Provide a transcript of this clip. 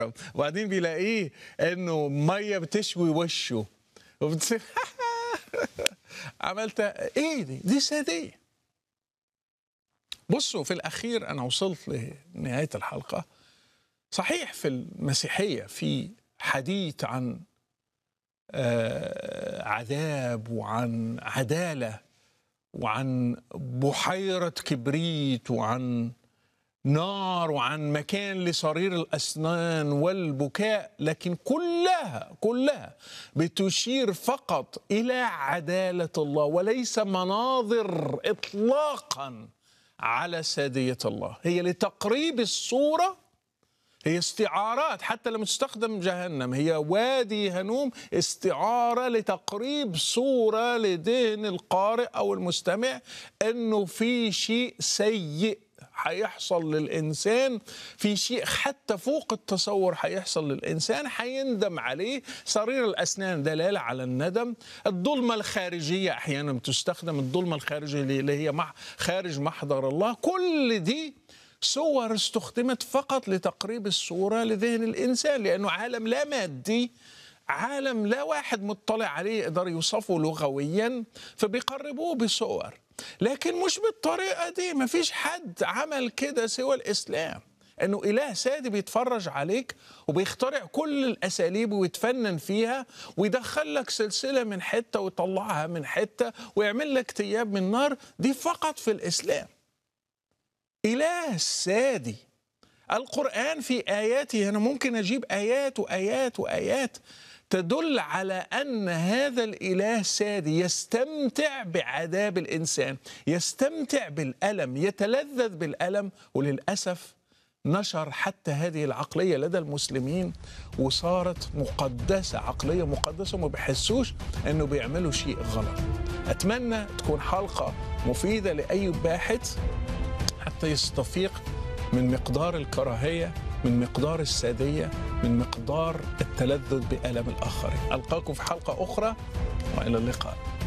وبعدين بيلاقيه انه ميه بتشوي وشه وبتصير عملت ايه دي دي ساديه بصوا في الاخير انا وصلت لنهايه الحلقه صحيح في المسيحيه في حديث عن آه، عذاب وعن عداله وعن بحيره كبريت وعن نار وعن مكان لصرير الاسنان والبكاء لكن كلها كلها بتشير فقط الى عداله الله وليس مناظر اطلاقا على ساديه الله هي لتقريب الصوره هي استعارات حتى لما تستخدم جهنم هي وادي هنوم استعارة لتقريب صورة لذهن القارئ أو المستمع أنه في شيء سيء هيحصل للإنسان في شيء حتى فوق التصور هيحصل للإنسان هيندم عليه صرير الأسنان دلالة على الندم الظلمة الخارجية أحيانا تستخدم الظلمة الخارجية اللي هي مع خارج محضر الله كل دي صور استخدمت فقط لتقريب الصورة لذهن الإنسان لأنه عالم لا مادي عالم لا واحد مطلع عليه يقدر يوصفه لغويا فبيقربوه بصور لكن مش بالطريقة دي ما فيش حد عمل كده سوى الإسلام انه اله سادي بيتفرج عليك وبيخترع كل الاساليب ويتفنن فيها ويدخل لك سلسله من حته ويطلعها من حته ويعمل لك ثياب من نار دي فقط في الاسلام إله سادي القرآن في آياته أنا ممكن أجيب آيات وآيات وآيات تدل على أن هذا الإله سادي يستمتع بعذاب الإنسان يستمتع بالألم يتلذذ بالألم وللأسف نشر حتى هذه العقلية لدى المسلمين وصارت مقدسة عقلية مقدسة وما بيحسوش أنه بيعملوا شيء غلط أتمنى تكون حلقة مفيدة لأي باحث حتى يستفيق من مقدار الكراهية من مقدار السادية من مقدار التلذذ بألم الآخرين ألقاكم في حلقة أخرى وإلى اللقاء